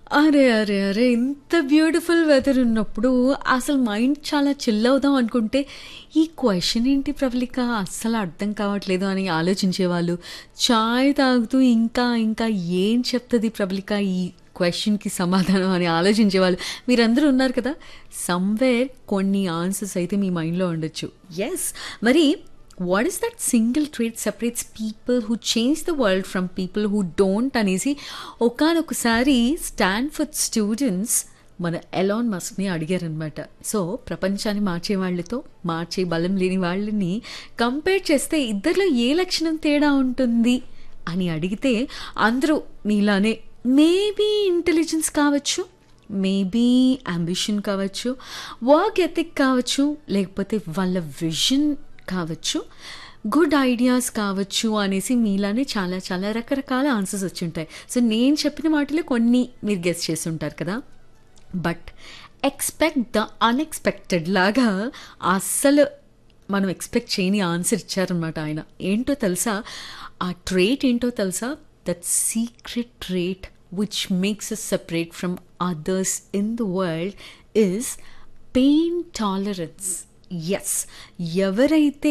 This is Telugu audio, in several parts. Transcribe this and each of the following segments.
అరే! అరే! అరే! ఇంత బ్యూటిఫుల్ వెదర్ ఉన్నప్పుడు అసలు మైండ్ చాలా చిల్ అవుదాం అనుకుంటే, ఈ క్వెషన్ ఏంటి ప్రవళిక అస్సలు అర్థం కావట్లేదు అని ఆలోచించేవాళ్ళు. చాయ్ తాగుతూ ఇంకా ఇంకా ఏం చెప్తది ప్రవళిక ఈ క్వెషన్‌కి సమాధానం అని ఆలోచించేవాళ్ళు. మీరందరూ ఉన్నారు కదా! సమ్‌వేర్ కొన్ని ఆన్సర్స్ అయితే మీ మైండ్‌లో ఉండొచ్చు. యెస్. మరి what is that single trait separates people who change the world from people who don't అనేసి ఒకానొకసారి స్టాన్‌ఫోర్డ్ స్టూడెంట్స్ మన ఎలాన్ మస్క్‌ని అడిగారనమాట. సో, ప్రపంచాన్ని మార్చే వాళ్ళతో, మార్చే బలం లేని వాళ్ళని కంపేర్ చేస్తే ఇద్దరిలో ఏ లక్షణం తేడా ఉంటుంది అని అడిగితే అందరూ మీలానే మేబీ ఇంటెలిజెన్స్ కావచ్చు, మేబీ యాంబిషన్ కావచ్చు, వర్క్ ఎథిక్ కావచ్చు, లేకపోతే వాళ్ళ విజన్ కావచ్చు, గుడ్ ఐడియాస్ కావచ్చు అనేసి మీలానే చాలా చాలా రకరకాల ఆన్సర్స్ వచ్చుంటాయి. సో, నేను చెప్పిన వాటిలో కొన్ని మీరు గెస్ చేసుంటారు కదా! బట్ ఎక్స్‌పెక్ట్ ద అన్‌ఎక్స్‌పెక్టెడ్ లాగా అస్సలు మనం ఎక్స్‌పెక్ట్ చేయని ఆన్సర్ ఇచ్చారనమాట ఆయన. ఏంటో తెలుసా? ఆ ట్రేట్ ఏంటో తెలుసా? That secret trait which makes us separate from others in the world is pain tolerance. Yes. ఎవరైతే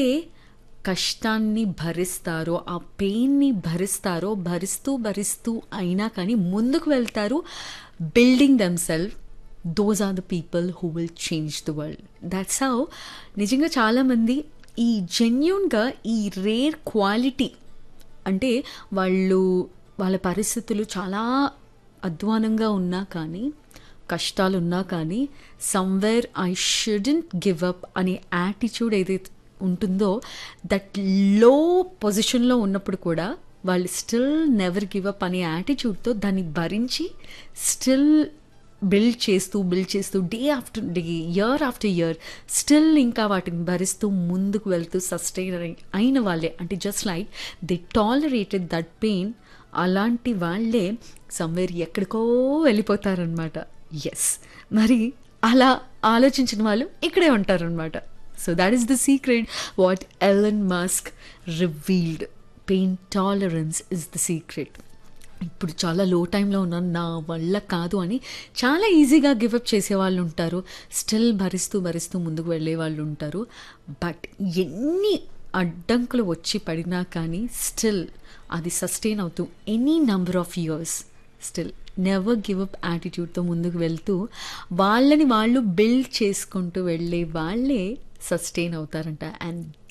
కష్టాన్ని భరిస్తారో, ఆ పెయిన్‌ని భరిస్తారో, భరిస్తూ భరిస్తూ అయినా కానీ ముందుకు వెళ్తారు. Building themselves those are the people who will change the world. That's how నిజంగా చాలామంది ఈ జెన్యూన్‌గా ఈ రేర్ క్వాలిటీ అంటే వాళ్ళు వాళ్ళ పరిస్థితులు చాలా అధ్వానంగా ఉన్నా కానీ, కష్టాలున్నా కానీ somewhere I shouldn't give up అనే యాటిట్యూడ్ ఏదైతే ఉంటుందో దట్ లో పొజిషన్‌లో ఉన్నప్పుడు కూడా వాళ్ళు స్టిల్ నెవర్ గివ్ అప్ అనే యాటిట్యూడ్‌తో దాన్ని భరించి స్టిల్ బిల్డ్ చేస్తూ, బిల్డ్ చేస్తూ day after day, year after year still ఇంకా వాటిని భరిస్తూ ముందుకు వెళ్తూ సస్టైన్ అయిన వాళ్ళే అంటే just like they tolerated that pain అలాంటి వాళ్ళే సమ్‌వేర్ ఎక్కడికో వెళ్ళిపోతారనమాట. యెస్. మరి అలా ఆలోచించిన వాళ్ళు ఇక్కడే ఉంటారనమాట. So, that is the secret what Elon Musk revealed. Pain tolerance is the secret. ఇప్పుడు చాలా లో టైమ్‌లో ఉన్నాను. నా వల్ల కాదు అని చాలా ఈజీగా గివ్ అప్ చేసేవాళ్ళు ఉంటారు. స్టిల్ భరిస్తూ భరిస్తూ ముందుకు వెళ్ళేవాళ్ళు ఉంటారు. బట్ ఎన్ని అడ్డంకులు వచ్చి పడినా కానీ స్టిల్ అది సస్టైన్ అవుతూ any number of years still never give up యాటిట్యూడ్‌తో ముందుకు వెళ్తూ వాళ్ళని వాళ్ళు బిల్డ్ చేసుకుంటూ వెళ్ళే వాళ్ళే సస్టైన్ అవుతారంట. అండ్